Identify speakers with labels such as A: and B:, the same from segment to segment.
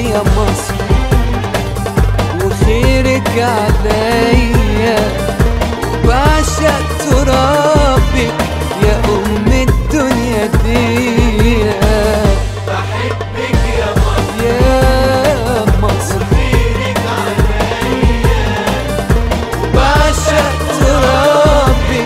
A: يا مصر وخيرك عليا وبعشق ترابك يا أم الدنيا دي
B: بحبك يا مصر
A: يا مصر
B: خيرك عليا
A: بعشق ترابك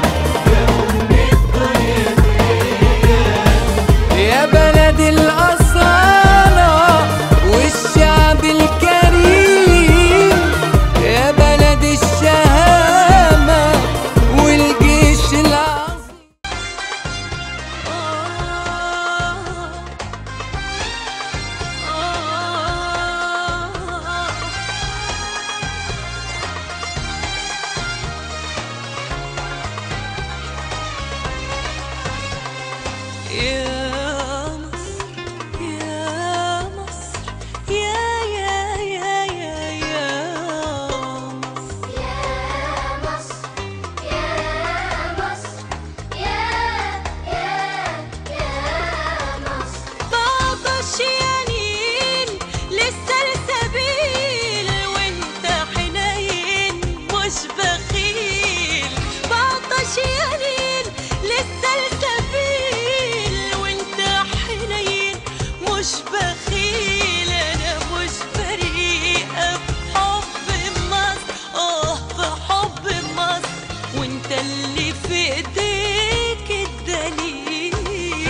A: يا بلد الأصالة والشعب الكريم يا بلد الشهامة والجيش العظيم
C: يا مصر يا مصر يا يا يا يا يا مصر
D: يا مصر يا مصر يا يا يا مصر
C: بعطش يمين لسه السبيل وانت حنين مش بخيل بعطش يمين لسه السبيل وانت حنين مش بخيل انا مش بريئة بحب مصر اه بحب مصر وانت اللي في ايديك الدليل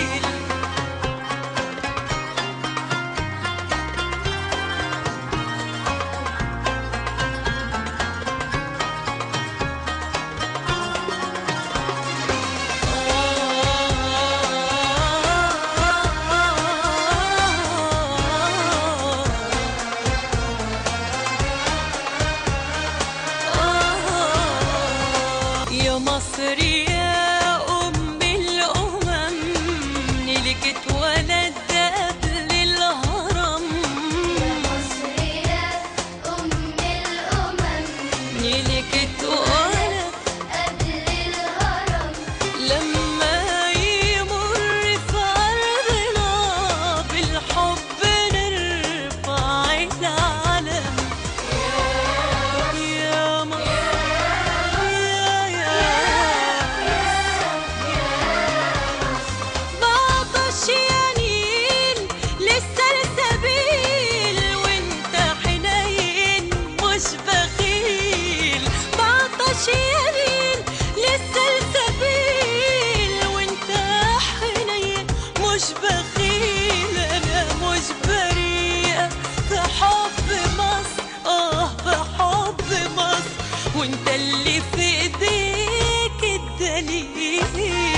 C: يا مصر يا أم الأمم نيلك اتولد قبل الهرم
D: مصر يا أم الأمم
C: نيلك اتولد
D: قبل الهرم
C: لما يمر في أرضنا بالحب نرفع العلم يا مصر يا يا بعطش يمين لسه السبيل وانت حنين مش بخيل بعطش يمين لسه السبيل وانت حنين مش بخيل انا مش بريئة في حب مصر اه بحب مصر وانت اللي في ايديك الدليل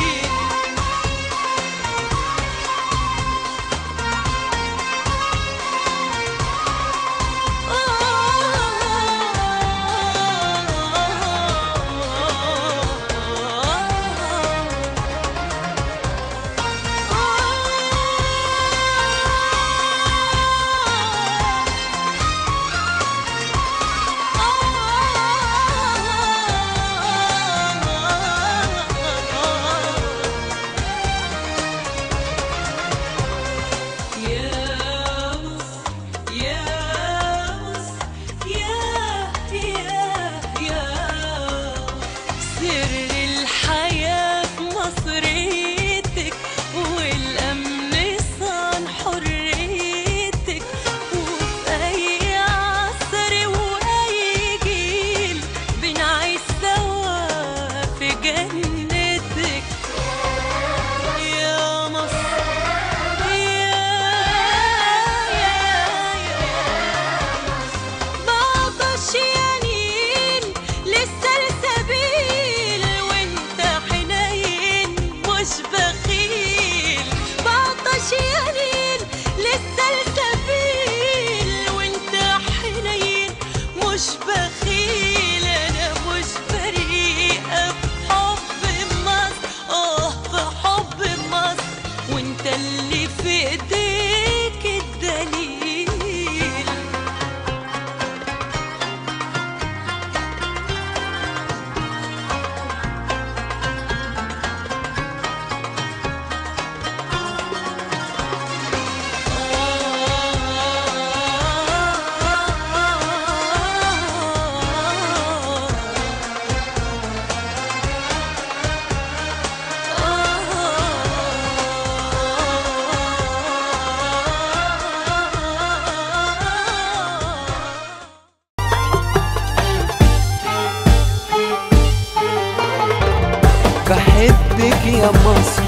A: بحبك يا مصر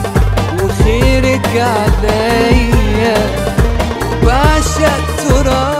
A: وخيرك عليا وبعشق تراب